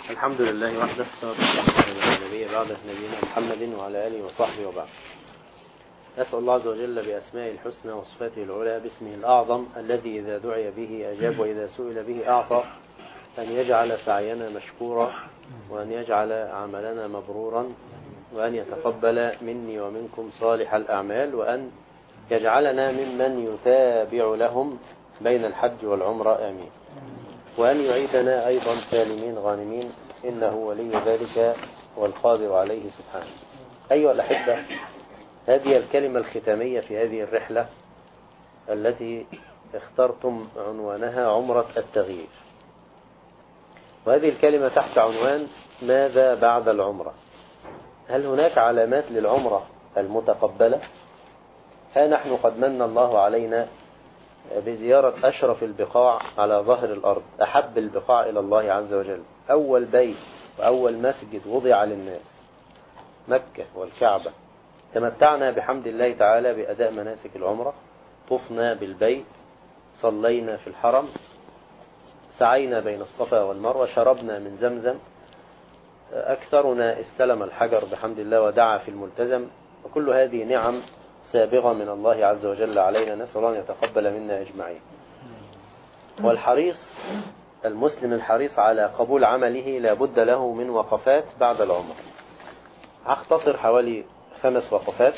الحمد لله وحده والصلاة والسلام على النبي بعد نبينا محمد وعلى آله وصحبه وبعد أسأل الله عز وجل بأسمائه الحسنى وصفاته العلى باسمه الأعظم الذي إذا دعي به أجاب وإذا سئل به أعطى أن يجعل سعينا مشكورا وأن يجعل عملنا مبرورا وأن يتقبل مني ومنكم صالح الأعمال وأن يجعلنا ممن يتابع لهم بين الحج والعمرة آمين وأن يعيدنا أيضا سالمين غانمين إنه ولي ذلك والقادر عليه سبحانه أيها الأحبة هذه الكلمة الختامية في هذه الرحلة التي اخترتم عنوانها عمرة التغيير وهذه الكلمة تحت عنوان ماذا بعد العمرة هل هناك علامات للعمرة المتقبلة ها نحن قد من الله علينا بزيارة أشرف البقاع على ظهر الأرض أحب البقاع إلى الله عز وجل أول بيت وأول مسجد وضع للناس مكة والكعبة تمتعنا بحمد الله تعالى بأداء مناسك العمرة طفنا بالبيت صلينا في الحرم سعينا بين الصفا والمروة شربنا من زمزم أكثرنا استلم الحجر بحمد الله ودعا في الملتزم وكل هذه نعم سابغة من الله عز وجل علينا نسأل الله أن يتقبل منا أجمعين والحريص المسلم الحريص على قبول عمله لا بد له من وقفات بعد العمر هختصر حوالي خمس وقفات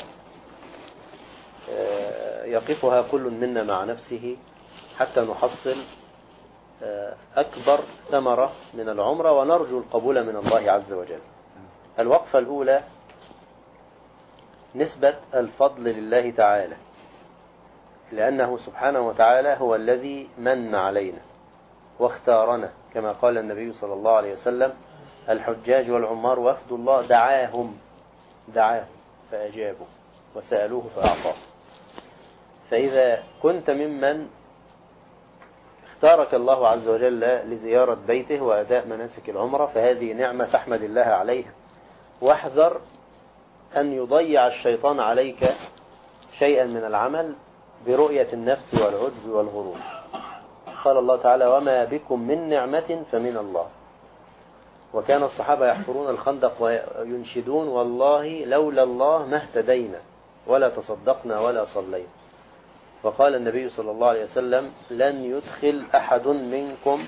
يقفها كل منا مع نفسه حتى نحصل أكبر ثمرة من العمرة ونرجو القبول من الله عز وجل الوقفة الأولى نسبة الفضل لله تعالى لأنه سبحانه وتعالى هو الذي من علينا واختارنا كما قال النبي صلى الله عليه وسلم الحجاج والعمار وفد الله دعاهم دعاهم فأجابوا وسألوه فأعطاه فإذا كنت ممن اختارك الله عز وجل لزيارة بيته وأداء مناسك العمرة فهذه نعمة تحمد الله عليها واحذر أن يضيع الشيطان عليك شيئا من العمل برؤية النفس والعجب والغرور قال الله تعالى وما بكم من نعمة فمن الله وكان الصحابة يحفرون الخندق وينشدون والله لولا الله ما اهتدينا ولا تصدقنا ولا صلينا وقال النبي صلى الله عليه وسلم لن يدخل أحد منكم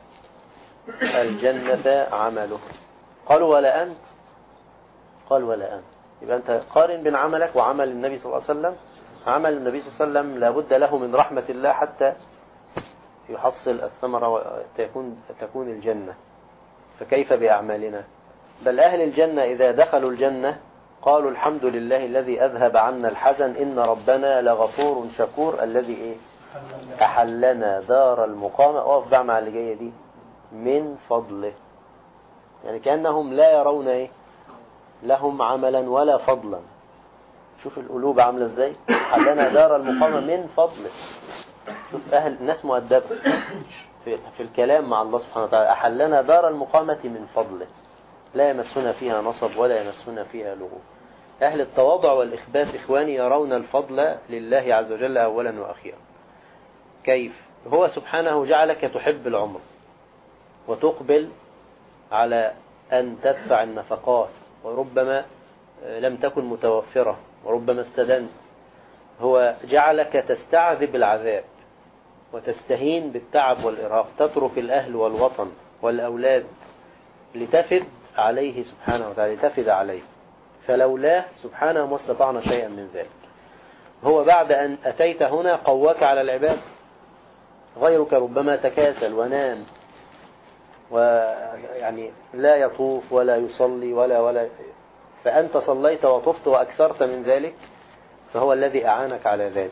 الجنة عمله قالوا ولا أنت قال ولا أنت يبقى أنت قارن بين عملك وعمل النبي صلى الله عليه وسلم عمل النبي صلى الله عليه وسلم لابد له من رحمة الله حتى يحصل الثمرة وتكون تكون الجنة فكيف بأعمالنا بل أهل الجنة إذا دخلوا الجنة قالوا الحمد لله الذي أذهب عنا الحزن إن ربنا لغفور شكور الذي إيه أحلنا دار المقامة أقف بقى مع اللي جاية دي من فضله يعني كأنهم لا يرون إيه لهم عملا ولا فضلا شوف القلوب عاملة ازاي حلنا دار المقامة من فضله شوف أهل الناس مؤدبة في, في الكلام مع الله سبحانه وتعالى أحلنا دار المقامة من فضله لا يمسنا فيها نصب ولا يمسنا فيها لغوب أهل التواضع والإخبات إخواني يرون الفضل لله عز وجل أولا وأخيرا كيف هو سبحانه جعلك تحب العمر وتقبل على أن تدفع النفقات وربما لم تكن متوفرة وربما استدنت هو جعلك تستعذب العذاب وتستهين بالتعب والإرهاق تترك الأهل والوطن والأولاد لتفد عليه سبحانه وتعالى لتفد عليه فلولاه سبحانه ما استطعنا شيئا من ذلك هو بعد أن أتيت هنا قواك على العباد غيرك ربما تكاسل ونام ويعني لا يطوف ولا يصلي ولا ولا فأنت صليت وطفت وأكثرت من ذلك فهو الذي أعانك على ذلك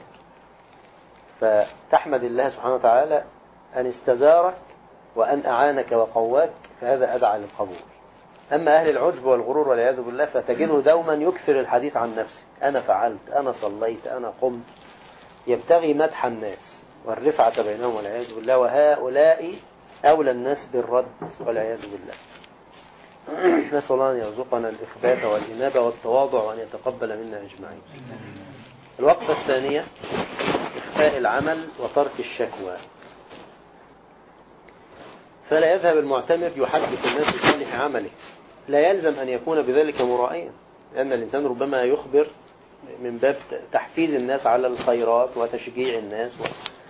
فتحمد الله سبحانه وتعالى أن استزارك وأن أعانك وقواك فهذا أدعى للقبول أما أهل العجب والغرور والعياذ بالله فتجده دوما يكثر الحديث عن نفسه أنا فعلت أنا صليت أنا قمت يبتغي مدح الناس والرفعة بينهم والعياذ بالله وهؤلاء أولى الناس بالرد والعياذ بالله نسأل الله أن يرزقنا الإخبات والإنابة والتواضع وأن يتقبل منا أجمعين الوقفة الثانية إخفاء العمل وترك الشكوى فلا يذهب المعتمر يحدث الناس بصالح عمله لا يلزم أن يكون بذلك مرائيا لأن الإنسان ربما يخبر من باب تحفيز الناس على الخيرات وتشجيع الناس و...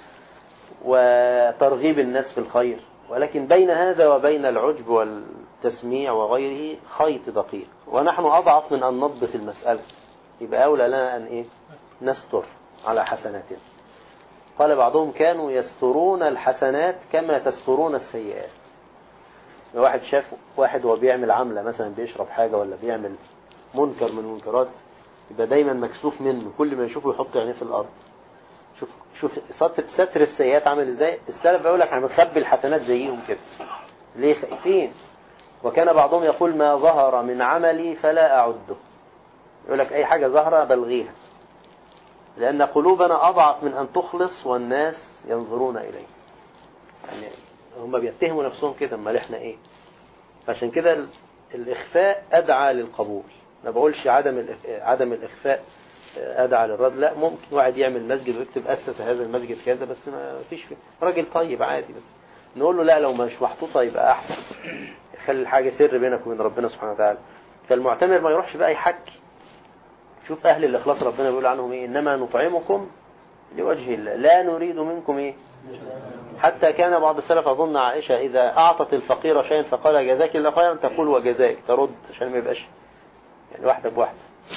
وترغيب الناس في الخير ولكن بين هذا وبين العجب والتسميع وغيره خيط دقيق ونحن أضعف من أن نضبط المسألة يبقى أولى لنا أن إيه نستر على حسناتنا قال بعضهم كانوا يسترون الحسنات كما تسترون السيئات واحد شاف واحد وهو بيعمل عملة مثلا بيشرب حاجة ولا بيعمل منكر من المنكرات يبقى دايما مكسوف منه كل ما يشوفه يحط عينيه في الأرض شوف شوف ستر, ستر السيئات عامل ازاي السلف بيقول لك احنا بنخبي الحسنات زيهم كده ليه خايفين وكان بعضهم يقول ما ظهر من عملي فلا أعده يقول لك أي حاجة ظهر بلغيها لأن قلوبنا أضعف من أن تخلص والناس ينظرون إليه يعني هم بيتهموا نفسهم كده امال احنا ايه عشان كده الإخفاء أدعى للقبول ما بقولش عدم عدم الإخفاء أدعى للرد لا ممكن واحد يعمل مسجد ويكتب أسس هذا المسجد كذا بس ما فيش فيه راجل طيب عادي بس نقول له لا لو مش محطوطة يبقى أحسن خلي الحاجة سر بينك وبين ربنا سبحانه وتعالى فالمعتمر ما يروحش بقى يحكي شوف أهل الإخلاص ربنا بيقول عنهم إيه إنما نطعمكم لوجه الله لا نريد منكم إيه حتى كان بعض السلف أظن عائشة إذا أعطت الفقير شيئا فقال جزاك الله خيرا تقول وجزاك ترد عشان ما يبقاش يعني واحدة بواحدة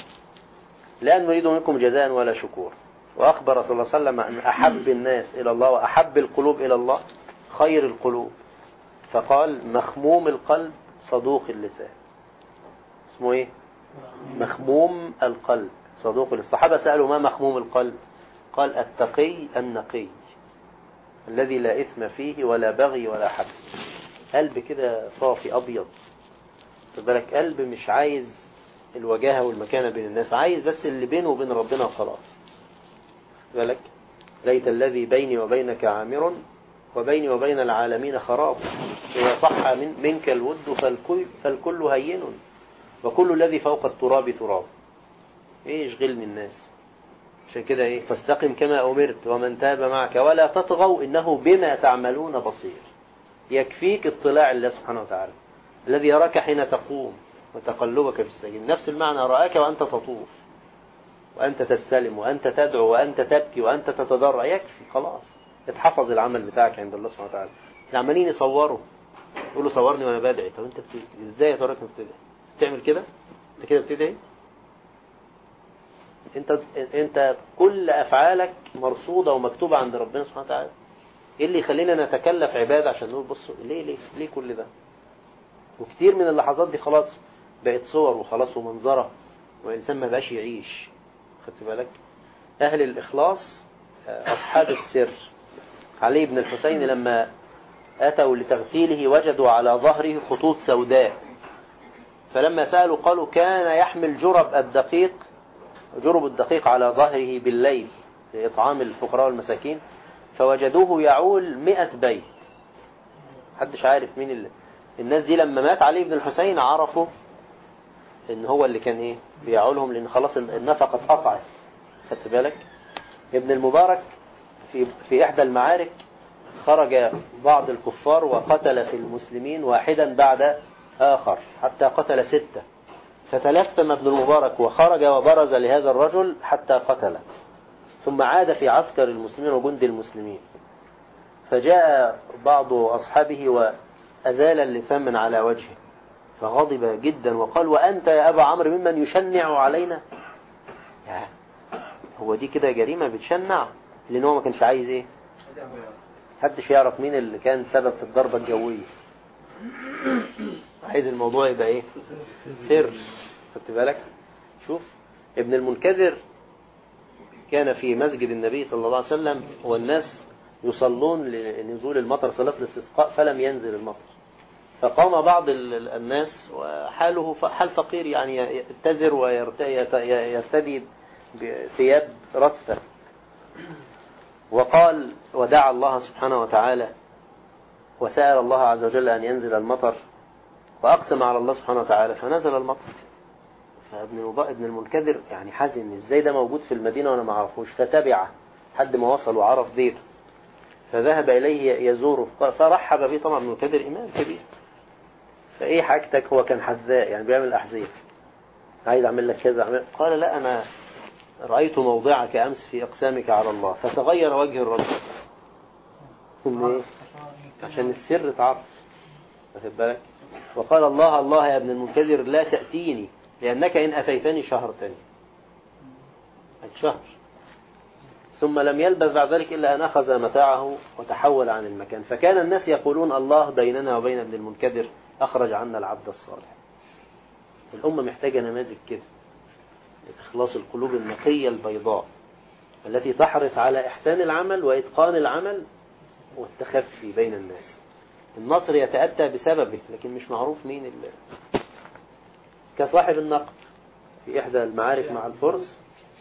لا نريد منكم جزاء ولا شكور وأخبر صلى الله عليه وسلم أن أحب الناس إلى الله وأحب القلوب إلى الله خير القلوب فقال مخموم القلب صدوق اللسان اسمه ايه مخموم القلب صدوق الصحابة سألوا ما مخموم القلب قال التقي النقي الذي لا إثم فيه ولا بغي ولا حد قلب كده صافي أبيض بالك قلب مش عايز الوجاهة والمكانة بين الناس عايز بس اللي بينه وبين ربنا وخلاص بالك ليت الذي بيني وبينك عامر وبيني وبين العالمين خراب إذا صح من منك الود فالكل, فالكل هين وكل الذي فوق التراب تراب ايه يشغلني الناس عشان كده ايه فاستقم كما أمرت ومن تاب معك ولا تطغوا إنه بما تعملون بصير يكفيك اطلاع الله سبحانه وتعالى الذي يراك حين تقوم وتقلبك في السجن نفس المعنى رآك وأنت تطوف وأنت تستلم وأنت تدعو وأنت تبكي وأنت تتضرع يكفي خلاص اتحفظ العمل بتاعك عند الله سبحانه وتعالى عمالين يصوروا يقولوا صورني وانا بدعي طب انت بت... ازاي يا تراك بتدعي بتعمل كده انت كده بتدعي انت انت كل افعالك مرصوده ومكتوبه عند ربنا سبحانه وتعالى ايه اللي يخلينا نتكلف عباده عشان نقول بصوا ليه ليه ليه كل ده وكتير من اللحظات دي خلاص بقت صور وخلاص ومنظره والانسان ما بقاش يعيش خدت بالك اهل الاخلاص اصحاب السر علي بن الحسين لما أتوا لتغسيله وجدوا على ظهره خطوط سوداء فلما سألوا قالوا كان يحمل جرب الدقيق جرب الدقيق على ظهره بالليل لإطعام الفقراء والمساكين فوجدوه يعول مئة بيت محدش عارف مين اللي الناس دي لما مات علي بن الحسين عرفوا ان هو اللي كان ايه بيعولهم لان خلاص النفقة اتقطعت خدت بالك ابن المبارك في في إحدى المعارك خرج بعض الكفار وقتل في المسلمين واحدا بعد آخر حتى قتل ستة فتلثم ابن المبارك وخرج وبرز لهذا الرجل حتى قتله ثم عاد في عسكر المسلمين وجند المسلمين فجاء بعض أصحابه وأزال اللثام على وجهه فغضب جدا وقال وأنت يا أبا عمرو ممن يشنع علينا يا هو دي كده جريمة بتشنع لان هو ما كانش عايز ايه محدش يعرف مين اللي كان سبب في الضربة الجوية عايز الموضوع يبقى ايه سر خدت بالك شوف ابن المنكدر كان في مسجد النبي صلى الله عليه وسلم والناس يصلون لنزول المطر صلاة الاستسقاء فلم ينزل المطر فقام بعض الناس وحاله حال فقير يعني يتزر ويرتدي بثياب رثة وقال ودعا الله سبحانه وتعالى وسأل الله عز وجل أن ينزل المطر وأقسم على الله سبحانه وتعالى فنزل المطر فابن ابن المنكدر يعني حزن ازاي ده موجود في المدينة وانا ما اعرفوش فتبعه حد ما وصل وعرف بيته فذهب إليه يزوره فرحب به طبعا ابن المنكدر إمام كبير فإيه حاجتك هو كان حذاء يعني بيعمل أحذية عايز أعمل لك كذا أعمل قال لا أنا رأيت موضعك أمس في أقسامك على الله فتغير وجه الرجل إيه؟ عشان السر تعرف واخد بالك وقال الله الله يا ابن المنكدر لا تأتيني لأنك إن أتيتني شهرتني شهر ثم لم يلبث بعد ذلك إلا أن أخذ متاعه وتحول عن المكان فكان الناس يقولون الله بيننا وبين ابن المنكدر أخرج عنا العبد الصالح الأمة محتاجة نماذج كده إخلاص القلوب النقية البيضاء التي تحرص على إحسان العمل وإتقان العمل والتخفي بين الناس النصر يتأتى بسببه لكن مش معروف مين اللي كصاحب النقد في إحدى المعارك مع الفرس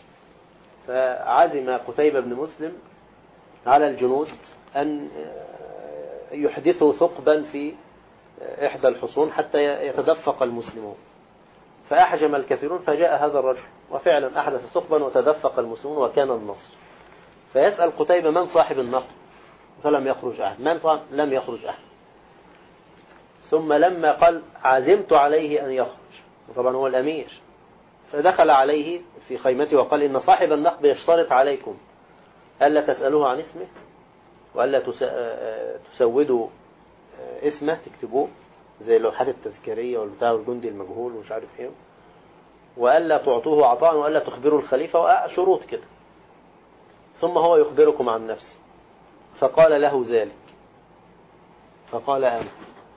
فعزم قتيبة بن مسلم على الجنود أن يحدثوا ثقبا في إحدى الحصون حتى يتدفق المسلمون فأحجم الكثيرون فجاء هذا الرجل وفعلا أحدث ثقبا وتدفق المسلمون وكان النصر فيسأل قتيبة من صاحب النقد فلم يخرج أحد من صاحب لم يخرج أحد ثم لما قال عزمت عليه أن يخرج وطبعا هو الأمير فدخل عليه في خيمته وقال إن صاحب النقد يشترط عليكم ألا تسألوه عن اسمه وألا تسودوا اسمه تكتبوه زي اللوحات التذكارية والبتاع والجندي المجهول ومش عارف ايه وألا تعطوه عطاء وألا تخبروا الخليفة شروط كده ثم هو يخبركم عن نفسه فقال له ذلك فقال أنا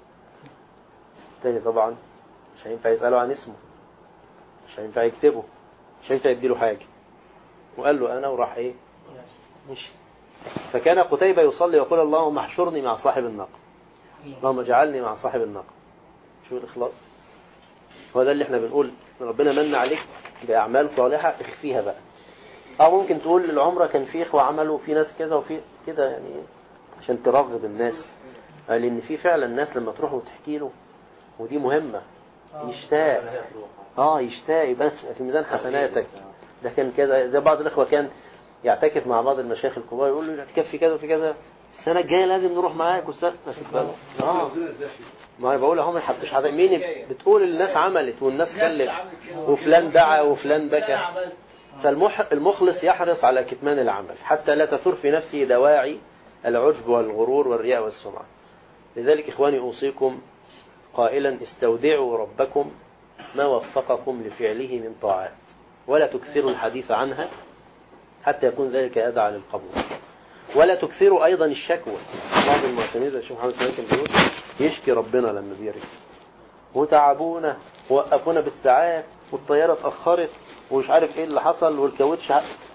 تاني طبعا مش هينفع يسأله عن اسمه مش هينفع يكتبه مش هينفع يديله حاجة وقال له أنا وراح إيه مشي فكان قتيبة يصلي ويقول اللهم احشرني مع صاحب النقل اللهم اجعلني مع صاحب النقل شو الإخلاص هو ده اللي احنا بنقول ربنا من عليك بأعمال صالحة اخفيها بقى أو ممكن تقول العمرة كان فيه إخوة عملوا في ناس كذا وفي كده يعني عشان ترغب الناس لأن في فعلا الناس لما تروح وتحكي له ودي مهمة يشتاق اه يشتاق بس في ميزان حسناتك ده كان كذا زي بعض الإخوة كان يعتكف مع بعض المشايخ الكبار يقول له الاعتكاف في كذا وفي كذا السنة الجاية لازم نروح معاك والسنة اه ما انا بقول اهو ما حطش حد مين بتقول الناس عملت والناس خلت وفلان دعا وفلان بكى فالمخلص يحرص على كتمان العمل حتى لا تثور في نفسه دواعي العجب والغرور والرياء والسمعة لذلك إخواني أوصيكم قائلا استودعوا ربكم ما وفقكم لفعله من طاعات ولا تكثروا الحديث عنها حتى يكون ذلك أدعى للقبول ولا تكثروا أيضا الشكوى بعض المعتمدين الشيخ محمد سلام كان بيقول يشكي ربنا لما بيرك وتعبونا ووقفونا بالساعات والطيارة اتأخرت ومش عارف ايه اللي حصل والكاوتش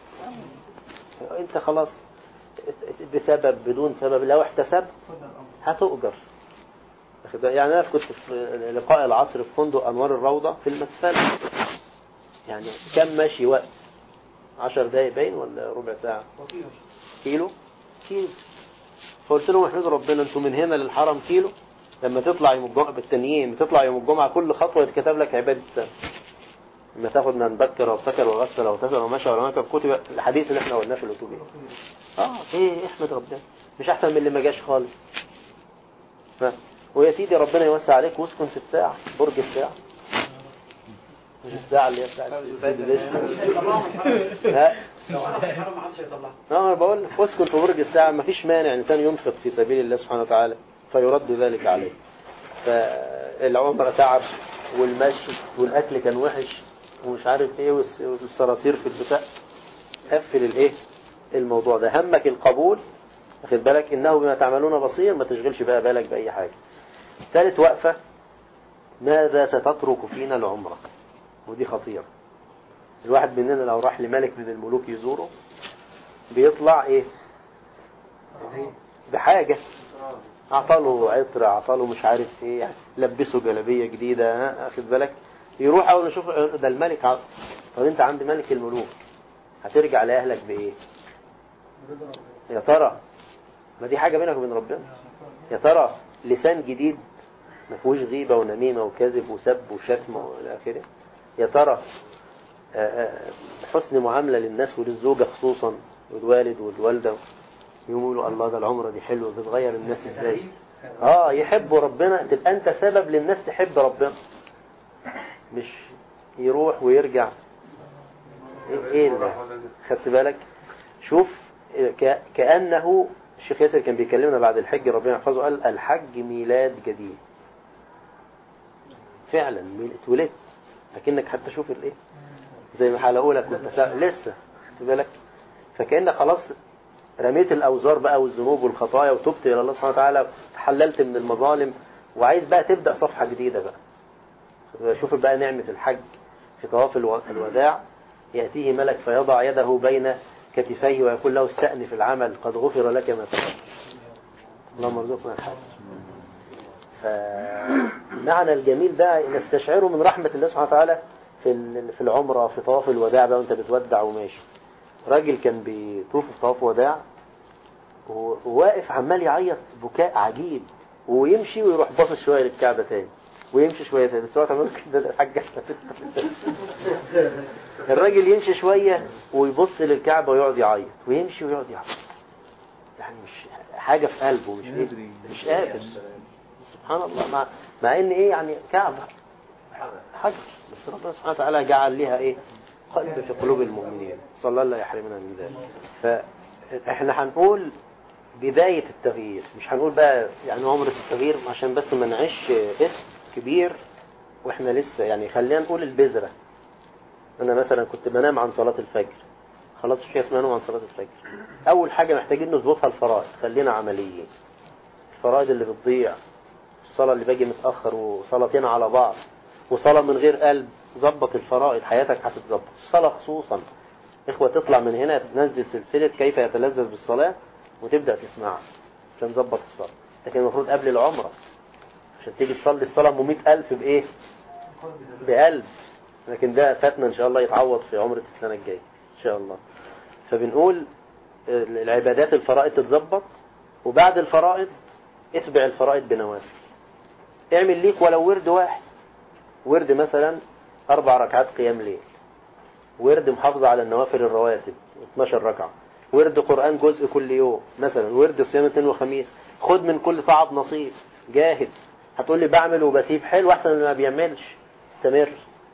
انت خلاص بسبب بدون سبب لو احتسبت هتؤجر يعني انا كنت في لقاء العصر في فندق انوار الروضة في المسفل يعني كم ماشي وقت عشر دقايق باين ولا ربع ساعة كيلو كيلو فقلت لهم احمدوا ربنا انتوا من هنا للحرم كيلو لما تطلع يوم الجمعة بالتانيين بتطلع يوم الجمعة كل خطوة يتكتب لك عبادة سنة لما تاخد من بكر وابتكر وغسل وتسل ومشى ولا مكب كتب الحديث اللي احنا قلناه في الاتوبيس اه ايه احمد ربنا مش احسن من اللي ما جاش خالص ف... ويا سيدي ربنا يوسع عليك واسكن في الساعة برج الساعة مش الساعة اللي هي بتاعت ها اه انا بقول اسكن في برج الساعة ما فيش مانع انسان ينفق في سبيل الله سبحانه وتعالى فيرد ذلك عليه فالعمر تعب والمشي والاكل كان وحش ومش عارف ايه والصراصير في البتاع قفل الايه الموضوع ده همك القبول واخد بالك انه بما تعملون بصير ما تشغلش بقى بالك باي حاجة ثالث وقفة ماذا ستترك فينا العمرة ودي خطيرة الواحد مننا لو راح لملك من الملوك يزوره بيطلع ايه بحاجة اعطاله عطر اعطاله مش عارف ايه لبسه جلبية جديدة ها اخد بالك يروح اول ما يشوف ده الملك عطر. طب انت عند ملك الملوك هترجع لاهلك بايه يا ترى ما دي حاجة بينك وبين ربنا يا ترى لسان جديد ما فيهوش غيبة ونميمة وكذب وسب وشتم والى اخره يا ترى حسن معاملة للناس وللزوجة خصوصا والوالد والوالدة يقولوا الله ده العمرة دي حلوة بتغير الناس ازاي اه يحبوا ربنا تبقى انت سبب للناس تحب ربنا مش يروح ويرجع ايه إيه اللي خدت بالك شوف ك- كأنه الشيخ ياسر كان بيكلمنا بعد الحج ربنا يحفظه قال الحج ميلاد جديد فعلا ميل- اتولدت لكنك حتى شوف الايه زي ما حلقوا لك وانت سا- لسه خدت بالك فكأنك خلاص رميت الأوزار بقى والذنوب والخطايا وتبت إلى الله سبحانه وتعالى تحللت من المظالم وعايز بقى تبدأ صفحة جديدة بقى شوف بقى نعمة الحج في طواف الو- الوداع يأتيه ملك فيضع يده بين كتفيه ويقول له استأنف العمل قد غفر لك ما تقدم اللهم ارزقنا الحج فمعنى الجميل ده نستشعره من رحمة الله سبحانه وتعالى في ال- في العمرة في طواف الوداع بقى وانت بتودع وماشي راجل كان بيطوف في طواف وداع وواقف عمال يعيط بكاء عجيب ويمشي ويروح باصص شوية للكعبة تاني ويمشي شوية تاني بس هو عمال كده ده الحاج أحمد. الراجل يمشي شوية ويبص للكعبة ويقعد يعيط ويمشي ويقعد يعيط يعني مش حاجة في قلبه مش ايه مش قادر سبحان الله مع مع ان ايه يعني كعبة حجر بس ربنا سبحانه وتعالى جعل لها ايه قلب في قلوب المؤمنين صلى الله لا يحرمنا من ذلك فاحنا هنقول بداية التغيير مش هنقول بقى يعني عمرة التغيير عشان بس ما نعيش اسم كبير واحنا لسه يعني خلينا نقول البذرة انا مثلا كنت بنام عن صلاة الفجر خلاص مش اسمها نوم عن صلاة الفجر اول حاجة محتاجين نظبطها الفرائض خلينا عمليين الفرائض اللي بتضيع الصلاة اللي باجي متأخر وصلاتين على بعض وصلاة من غير قلب ظبط الفرائض حياتك هتتظبط الصلاة خصوصا إخوة تطلع من هنا تنزل سلسلة كيف يتلذذ بالصلاة وتبدأ تسمعها عشان تظبط الصلاة لكن المفروض قبل العمرة عشان تيجي تصلي الصلاة ب 100000 بإيه؟ بقلب لكن ده فاتنا إن شاء الله يتعوض في عمرة السنة الجاية إن شاء الله فبنقول العبادات الفرائض تتظبط وبعد الفرائض اتبع الفرائض بنوافل اعمل ليك ولو ورد واحد ورد مثلا أربع ركعات قيام ليل ورد محافظة على النوافل الرواتب 12 ركعة ورد قرآن جزء كل يوم مثلا ورد صيام اثنين وخميس خد من كل تعب نصيب جاهد هتقول لي بعمل وبسيب حلو احسن من ما بيعملش استمر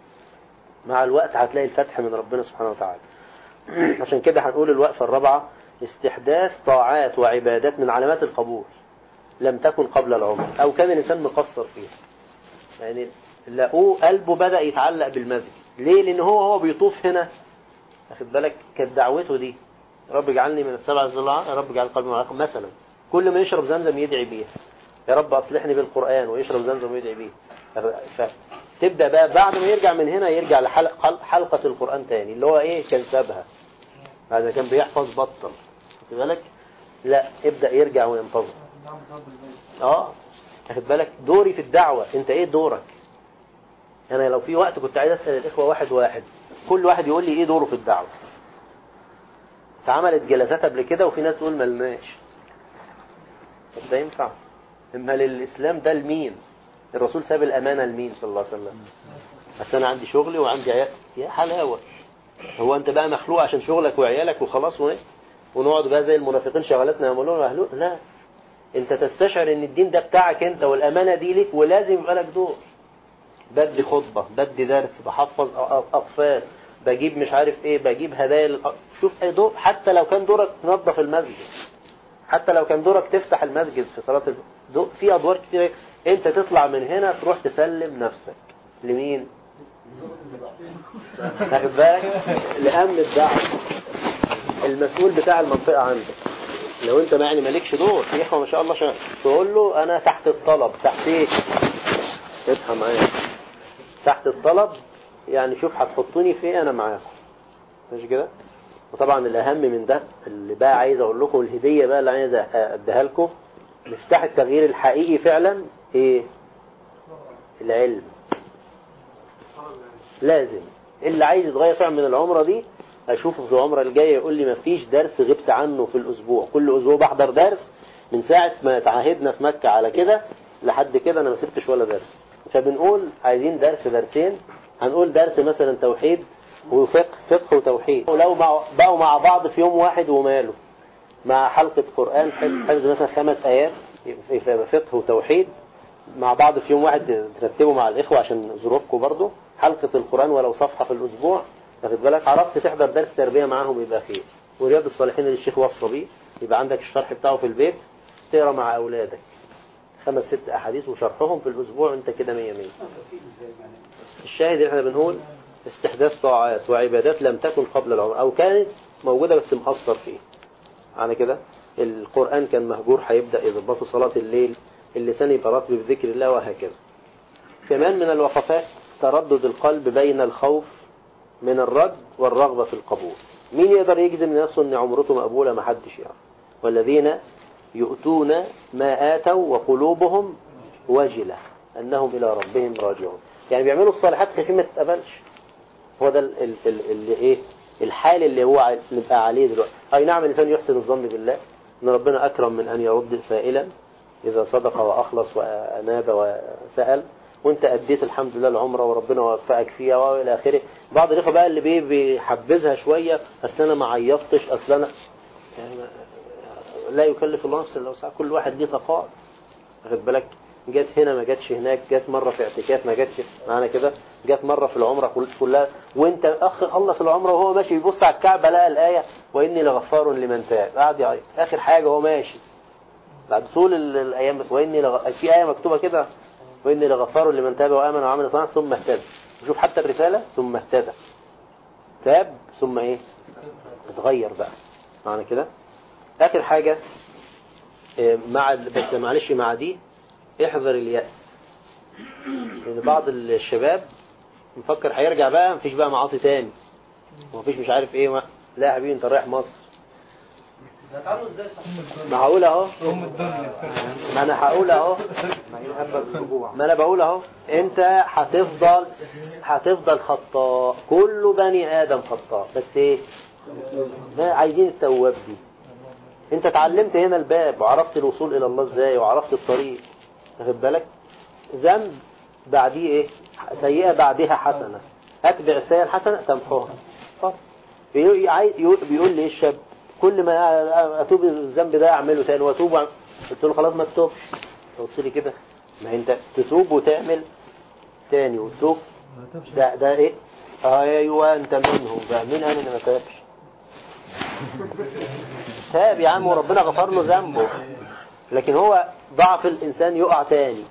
مع الوقت هتلاقي الفتح من ربنا سبحانه وتعالى عشان كده هنقول الوقفة الرابعة استحداث طاعات وعبادات من علامات القبول لم تكن قبل العمر او كان الانسان مقصر فيها يعني لقوه قلبه بدأ يتعلق بالمسجد ليه لان هو هو بيطوف هنا واخد بالك كانت دعوته دي رب اجعلني من السبع الزلعة يا رب اجعل قلبي معاكم مثلا كل ما يشرب زمزم يدعي بيها يا رب اصلحني بالقرآن ويشرب زمزم ويدعي بيه فتبدأ بقى بعد ما يرجع من هنا يرجع لحلقة حلقة القرآن تاني اللي هو ايه كان سابها هذا كان بيحفظ بطل خد بالك لا ابدأ يرجع وينتظر اه واخد بالك دوري في الدعوة انت ايه دورك انا لو في وقت كنت عايز اسأل الاخوة واحد واحد كل واحد يقول لي ايه دوره في الدعوة اتعملت جلسات قبل كده وفي ناس تقول ملناش طب ده ينفع اما للاسلام ده لمين الرسول ساب الامانة لمين صلى الله عليه وسلم بس انا عندي شغلي وعندي عيال يا حلاوة هو انت بقى مخلوق عشان شغلك وعيالك وخلاص وايه ونقعد بقى زي المنافقين شغلتنا يعملون مهلوق لا انت تستشعر ان الدين ده بتاعك انت والامانة دي ليك ولازم يبقى لك دور بدي خطبة بدي درس بحفظ اطفال بجيب مش عارف ايه بجيب هدايا للأ... شوف اي دور حتى لو كان دورك تنظف المسجد حتى لو كان دورك تفتح المسجد في صلاة الدور في ادوار كتير انت تطلع من هنا تروح تسلم نفسك لمين واخد بالك لامن الدعوه المسؤول بتاع المنطقه عندك لو انت يعني مالكش دور في اخوه ما شاء الله شاء. تقول له انا تحت الطلب تحت ايه اصحى معايا تحت الطلب يعني شوف هتحطوني في ايه انا معاكم مش كده وطبعا الاهم من ده اللي بقى عايز اقول لكم الهديه بقى اللي عايز اديها لكم مفتاح التغيير الحقيقي فعلا ايه العلم لازم اللي عايز يتغير فعلا من العمرة دي اشوفه في العمرة الجاية يقول لي مفيش درس غبت عنه في الاسبوع كل اسبوع بحضر درس من ساعة ما تعهدنا في مكة على كده لحد كده انا ما سبتش ولا درس فبنقول عايزين درس درسين هنقول درس مثلا توحيد وفقه فقه وتوحيد ولو مع بقوا مع بعض في يوم واحد وماله مع حلقة قرآن حفظ مثلا خمس آيات في فقه وتوحيد مع بعض في يوم واحد ترتبوا مع الإخوة عشان ظروفكم برضو حلقة القرآن ولو صفحة في الأسبوع واخد بالك عرفت تحضر درس تربية معاهم يبقى خير ورياض الصالحين اللي الشيخ وصى بيه يبقى عندك الشرح بتاعه في البيت تقرا مع أولادك خمس ست أحاديث وشرحهم في الأسبوع أنت كده مية مية الشاهد احنا بنقول استحداث طاعات وعبادات لم تكن قبل العمر أو كانت موجودة بس مقصر فيه على كده القرآن كان مهجور هيبدأ يظبطوا صلاة الليل اللسان يبقى رطب بذكر الله وهكذا كمان من الوقفات تردد القلب بين الخوف من الرد والرغبة في القبول مين يقدر يجزم نفسه ان عمرته مقبولة ما حدش يعني والذين يؤتون ما آتوا وقلوبهم وجلة أنهم إلى ربهم راجعون يعني بيعملوا الصالحات خايفين ما تتقبلش هو ده اللي ايه الحال اللي هو نبقى عليه دلوقتي اي نعم الانسان يحسن الظن بالله ان ربنا اكرم من ان يرد سائلا اذا صدق واخلص واناب وسال وانت اديت الحمد لله العمره وربنا وفقك فيها والى اخره بعض الاخوه بقى اللي بيه بيحبذها شويه اصل انا ما عيطتش اصل انا يعني لا يكلف الله نفسا الا وسعها كل واحد ليه طاقات واخد بالك جت هنا ما جاتش هناك جت مرة في اعتكاف ما جاتش معانا كده جت مرة في العمرة كلها وانت اخ خلص العمرة وهو ماشي بيبص على الكعبة لقى الآية وإني لغفار لمن تاب قاعد يعيط آخر حاجة هو ماشي بعد طول الأيام وإني لغ... في آية مكتوبة كده وإني لغفار لمن تاب وآمن وعمل صالحا ثم اهتدى شوف حتى الرسالة ثم اهتدى تاب ثم إيه اتغير بقى معنا كده آخر حاجة مع بس معلش مع دي احذر اليأس لأن بعض الشباب مفكر هيرجع بقى مفيش بقى معاصي تاني ومفيش مش عارف ايه ما. لا يا حبيبي انت رايح مصر ما هقول اهو ما انا هقول اهو ما انا بقول اهو انت هتفضل هتفضل خطاء كل بني ادم خطاء بس ايه عايزين التواب دي انت اتعلمت هنا الباب وعرفت الوصول الى الله ازاي وعرفت الطريق واخد بالك ذنب بعديه ايه سيئة بعدها حسنة اتبع السيئة الحسنة تمحوها بيقول لي الشاب كل ما اتوب الذنب ده اعمله تاني واتوب قلت له خلاص ما تتوبش قلت لي كده ما انت تتوب وتعمل تاني وتتوب ده ده ايه ايوه انت منهم بقى مين قال ان ما تابش تاب يا عم وربنا غفر له ذنبه لكن هو ضعف الإنسان يقع تاني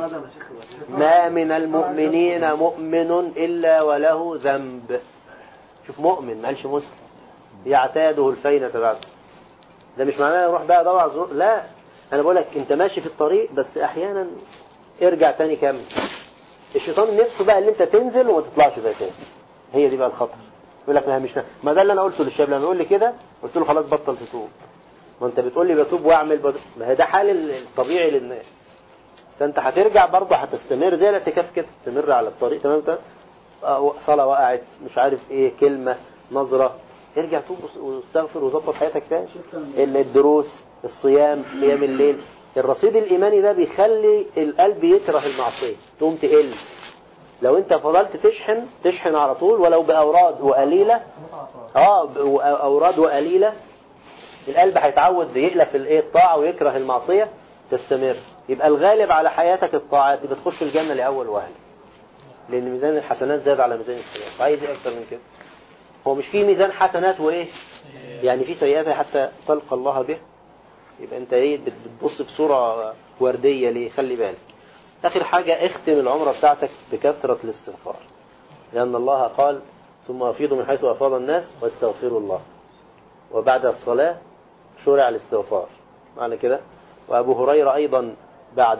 ما من المؤمنين مؤمن إلا وله ذنب شوف مؤمن ما قالش مسلم يعتاده الفينة بعد ده مش معناه يروح بقى دور على لا أنا بقول لك أنت ماشي في الطريق بس أحيانا ارجع تاني كمل الشيطان نفسه بقى اللي أنت تنزل وما تطلعش زي تاني هي دي بقى الخطر يقول لك ما مش ما ده اللي أنا قلته للشاب لما يقول لي كده قلت له خلاص بطل تتوب ما انت بتقول لي بتوب واعمل بد... ما هي ده حال الطبيعي للناس فانت هترجع برضه هتستمر زي الاعتكاف كده تستمر على الطريق تمام تمام صلاة وقعت مش عارف ايه كلمة نظرة ارجع توب واستغفر وظبط حياتك تاني الدروس الصيام قيام الليل الرصيد الإيماني ده بيخلي القلب يكره المعصية تقوم تقل لو انت فضلت تشحن تشحن على طول ولو بأوراد وقليلة اه أوراد وقليلة القلب هيتعود يقلف الايه الطاعة ويكره المعصية تستمر يبقى الغالب على حياتك الطاعات يبقى تخش الجنة لأول وهلة لأن ميزان الحسنات زاد على ميزان السيئات عايز ايه أكتر من كده هو مش في ميزان حسنات وإيه يعني في سيئات حتى تلقى الله به يبقى أنت إيه بتبص بصورة وردية ليه خلي بالك آخر حاجة اختم العمرة بتاعتك بكثرة الاستغفار لأن الله قال ثم أفيضوا من حيث أفاض الناس واستغفروا الله وبعد الصلاة شرع الاستغفار معنى كده وأبو هريرة أيضا بعد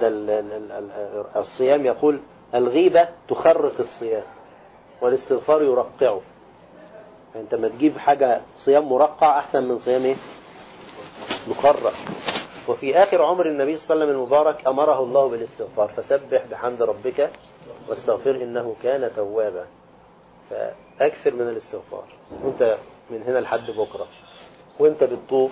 الصيام يقول الغيبة تخرق الصيام والاستغفار يرقعه انت ما تجيب حاجة صيام مرقع أحسن من صيام ايه مخرق وفي آخر عمر النبي صلى الله عليه وسلم المبارك أمره الله بالاستغفار فسبح بحمد ربك واستغفر إنه كان توابا فأكثر من الاستغفار وانت من هنا لحد بكرة وانت بتطوف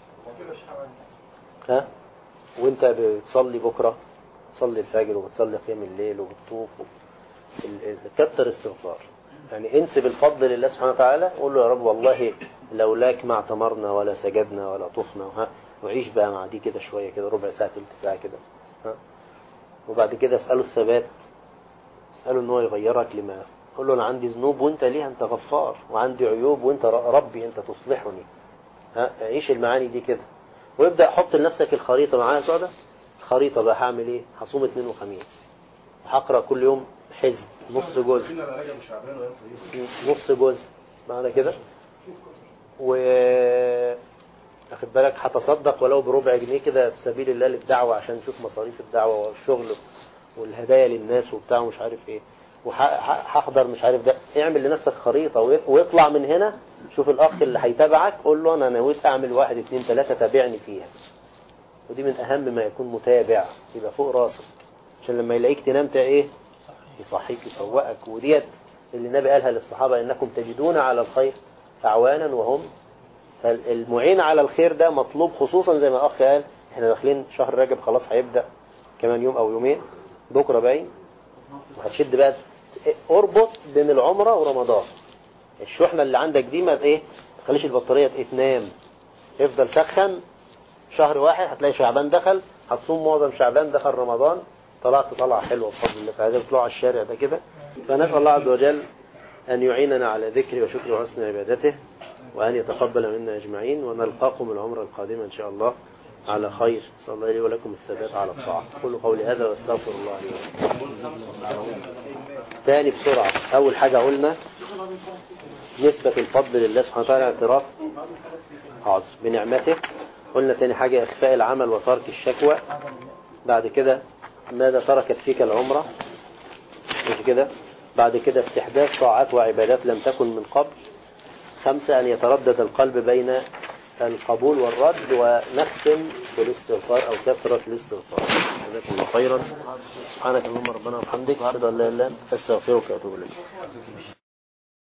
ها وانت بتصلي بكرة تصلي الفجر وبتصلي قيام الليل وبتطوف كتر استغفار يعني انسب الفضل لله سبحانه وتعالى قول له يا رب والله لولاك ما اعتمرنا ولا سجدنا ولا طفنا ها وعيش بقى مع دي كده شوية كده ربع ساعة تلت ساعة كده ها وبعد كده اسأله الثبات اسأله ان هو يغيرك لما قول له انا عندي ذنوب وانت ليه انت غفار وعندي عيوب وانت ربي انت تصلحني ها عيش المعاني دي كده ويبدأ حط لنفسك الخريطة معايا سعدة الخريطة بقى هعمل ايه هصوم اثنين وخميس هقرأ كل يوم حزب نص جزء نص جزء معنى كده و اخد بالك هتصدق ولو بربع جنيه كده في سبيل الله للدعوة عشان تشوف مصاريف الدعوة والشغل والهدايا للناس وبتاع ومش عارف ايه وهحضر مش عارف ده اعمل لنفسك خريطة ويطلع من هنا شوف الاخ اللي هيتابعك قول له انا نويت اعمل واحد اتنين تلاتة تابعني فيها ودي من اهم ما يكون متابع يبقى فوق راسك عشان لما يلاقيك تنام ايه يصحيك يفوقك وديت اللي النبي قالها للصحابة انكم تجدون على الخير اعوانا وهم فالمعين على الخير ده مطلوب خصوصا زي ما الاخ قال احنا داخلين شهر رجب خلاص هيبدأ كمان يوم او يومين بكرة باين وهتشد بقى اربط بين العمرة ورمضان الشحنة اللي عندك دي ما ايه ما تخليش البطارية تنام افضل سخن شهر واحد هتلاقي شعبان دخل هتصوم معظم شعبان دخل رمضان طلعت طلعة حلوة بفضل الله فهذا طلوع الشارع ده كده فنسأل الله عز وجل أن يعيننا على ذكره وشكره وحسن عبادته وأن يتقبل منا أجمعين ونلقاكم العمر القادمة إن شاء الله على خير صلى الله لي ولكم الثبات على الطاعة كل قولي هذا واستغفر الله لي ولكم ثاني بسرعة أول حاجة قلنا نسبة الفضل لله سبحانه وتعالى اعتراف حاضر بنعمته قلنا ثاني حاجة إخفاء العمل وترك الشكوى بعد كده ماذا تركت فيك العمرة مش كده بعد كده استحداث طاعات وعبادات لم تكن من قبل خمسة أن يتردد القلب بين القبول والرد ونختم بالاستغفار أو كثرة الاستغفار جزاكم الله خيرا سبحانك اللهم ربنا وبحمدك وأشهد أن لا إله إلا أنت أستغفرك وأتوب إليك